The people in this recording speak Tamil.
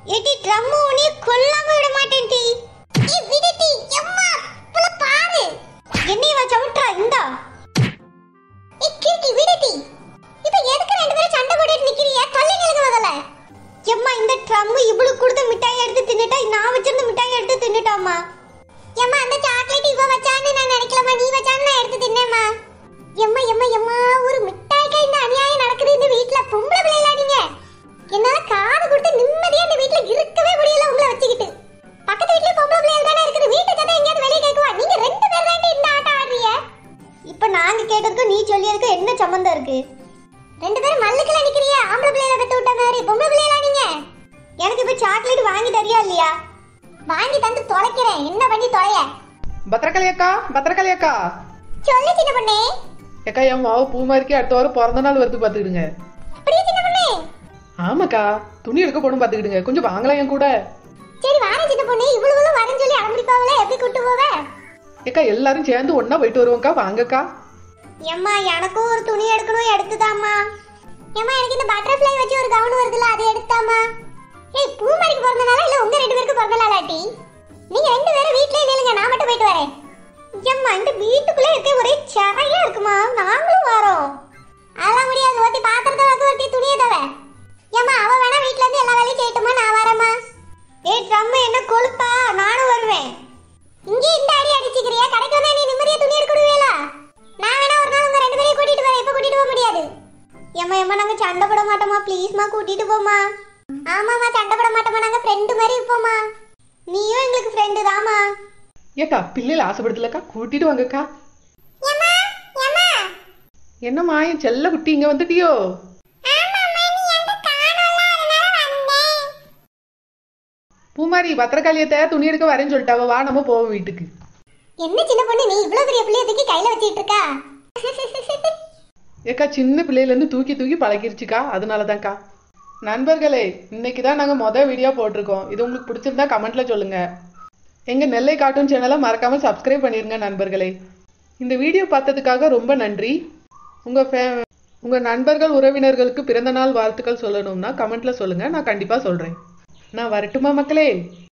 ஏடி ட்ரம் உனிய கொல்லாம விட மாட்டேன் டி ஏ விடுடி எம்மா புல பாரு என்னைய வா சவுட்றா இந்தா ஏ கிறுக்கி விடுடி இப்போ எதுக்கு ரெண்டு பேரும் சண்டை போட்டுட்டு நிக்கிறியா தள்ளி நிலுங்க முதல்ல எம்மா இந்த ட்ரம் இவளுக்கு கொடுத்த மிட்டாய் எடுத்து தின்னுட்டா நான் வச்சிருந்த மிட்டாய் எடுத்து தின்னுட்டாமா எம்மா அந்த சாக்லேட் இவ வச்சான்னு நான் நினைக்கலமா நீ வச்சான்னு நான் எடுத்து தின்னேம்மா எம்மா எம்மா எம்மா ஒரு மிட்டாய்க்கா இந்த அநியாயம் நடக்குது இந்த வீட்ல பொம்பளை பிள்ளைகளா நீங்க என்னால காது கொடுத்து நிம்மதியா இந்த வீட்ல இருக்கவே முடியல உங்களை வச்சுக்கிட்டு பக்கத்து வீட்ல பொம்பளை பிள்ளைகள் தானே இருக்குது வீட்டு கதை எங்கேயாவது வெளியே கேட்குவா நீங்க ரெண்டு பேர் தான் இந்த ஆட்டம் ஆடுறீங்க இப்ப நாங்க கேட்டதுக்கும் நீ சொல்லியதுக்கும் என்ன சம்மந்தம் இருக்கு ரெண்டு பேரும் மல்லுக்குள்ள நிக்கிறியா ஆம்பளை பிள்ளைகளை பெத்து விட்ட மாதிரி பொம்பளை பிள்ளைகளா நீங்க எனக்கு இப்ப சாக்லேட் வாங்கி தரியா இல்லையா வாங்கி தந்து தொலைக்கிறேன் என்ன பண்ணி தொலைய பத்திரகாளி அக்கா பத்திரகாளி அக்கா சொல்லு சின்ன பொண்ணே அக்கா என் மாவு பூ மாதிரிக்கே அடுத்த வாரம் பிறந்த நாள் வருது பார்த்துக்கிடுங்க அப்படியே சின்ன பொண்ணே ஆமாக்கா துணி எடுக்க போகணும் பார்த்துக்கிடுங்க கொஞ்சம் வாங்கலாம் என் கூட சரி வாரேன் சின்ன பொண்ணு இவ்வளவு வரேன்னு சொல்லி அலம்பிப்பாவல எப்படி கூட்டு போவ ஏக்கா எல்லாரும் சேர்ந்து ஒண்ணா போயிட்டு வருவோம்க்கா வாங்கக்கா எம்மா எனக்கும் ஒரு துணி எடுக்கணும் எடுத்துதாம்மா எம்மா எனக்கு இந்த பட்டர்ஃப்ளை வச்சு ஒரு கவுன் வருதுல அது எடுத்தாமா ஏய் பூமாரிக்கு பிறந்தனால இல்ல உங்க ரெண்டு பேருக்கு பிறந்த நாளாட்டி நீங்க ரெண்டு பேரும் வீட்லயே நில்லுங்க நான் மட்டும் போயிட்டு வரேன் எம்மா இந்த வீட்டுக்குள்ள இருக்க ஒரே சரையா இருக்குமா நாங்களும் வரோம் அதெல்லாம் முடியாது ஒருத்தி பாத்திரத்தை வைக்க ஒருத்தி துணியை தவ ஏம்மா அவ வேணா வீட்ல இருந்து எல்லா வேலையும் செய்யட்டுமா நான் வரேம்மா ஏய் ட்ரம் என்ன கொழுப்பா நானும் வருவேன் இங்கே இந்த அடி அடிச்சுக்கிறியா கடைக்கு வந்தா நீ நிம்மதியா துணி எடுக்கணுவேலா நான் வேணா ஒரு நாள் உங்க ரெண்டு பேரையும் கூட்டிட்டு வரேன் இப்ப கூட்டிட்டு போக முடியாது ஏம்மா ஏம்மா நாங்க சண்டை போட மாட்டோமா ப்ளீஸ்மா கூட்டிட்டு போமா ஆமாமா சண்டை போட மாட்டோமா நாங்க ஃப்ரெண்டு மாதிரி இருப்போமா நீயும் எங்களுக்கு ஃப்ரெண்டு தாமா ஏக்கா பிள்ளைகள் ஆசைப்படுத்தலக்கா கூட்டிட்டு வாங்கக்கா ஏம்மா ஏம்மா என்னம்மா என் செல்ல குட்டி இங்க வந்துட்டியோ ஆமாம்மா நீ அந்த காணோம்ல அதனால வந்தேன் பூமாரி பத்திரகாளியத்தை துணி எடுக்க வரேன்னு சொல்லிட்டாவ வா நம்ம போவோம் வீட்டுக்கு என்ன சின்ன பொண்ணு நீ இவ்வளவு பெரிய பிள்ளைய தூக்கி கையில வச்சிட்டு இருக்கா ஏக்கா சின்ன பிள்ளையில இருந்து தூக்கி தூக்கி பழகிருச்சுக்கா அதனால தான்க்கா நண்பர்களே இன்னைக்கு தான் நாங்கள் மொதல் வீடியோ போட்டிருக்கோம் இது உங்களுக்கு பிடிச்சிருந்தா கமெண்ட்ல சொல்லுங்க எங்க நெல்லை கார்ட்டூன் சேனலை மறக்காம சப்ஸ்கிரைப் பண்ணிருங்க நண்பர்களே இந்த வீடியோ பார்த்ததுக்காக ரொம்ப நன்றி உங்க ஃபே உங்க நண்பர்கள் உறவினர்களுக்கு பிறந்த நாள் வாழ்த்துக்கள் சொல்லணும்னா கமெண்ட்ல சொல்லுங்க நான் கண்டிப்பா சொல்றேன் நான் வரட்டுமா மக்களே